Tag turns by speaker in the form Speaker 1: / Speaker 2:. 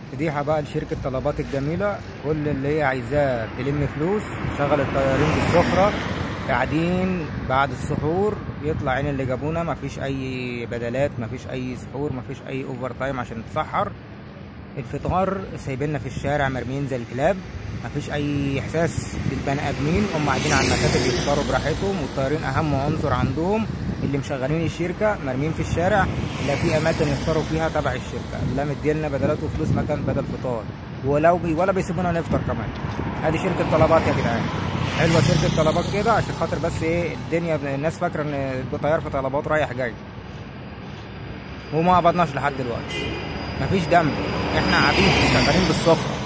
Speaker 1: فضيحة بقى لشركة طلبات الجميلة كل اللي هي عايزاه تلم فلوس شغل الطيارين بالسفرة قاعدين بعد السحور يطلع عين اللي جابونا مفيش أي بدلات مفيش أي سحور مفيش أي أوفر تايم عشان نتسحر الفطار سايبيننا في الشارع مرميين زي الكلاب مفيش أي إحساس بالبني آدمين هم قاعدين على المكاتب يفطروا براحتهم والطيارين أهم عنصر عندهم اللي مشغلين الشركة مرميين في الشارع لا في أماكن يفطروا فيها تبع الشركة لا مديلنا بدلات وفلوس مكان بدل فطار ولو بي ولا بيسيبونا نفطر كمان ادي شركة طلبات يا جدعان حلوة شركة طلبات كده عشان خاطر بس ايه الدنيا الناس فاكرة ان الطيار في طلبات رايح جاي وما قبضناش لحد دلوقتي مفيش دم احنا عبيد شغالين بالسفرة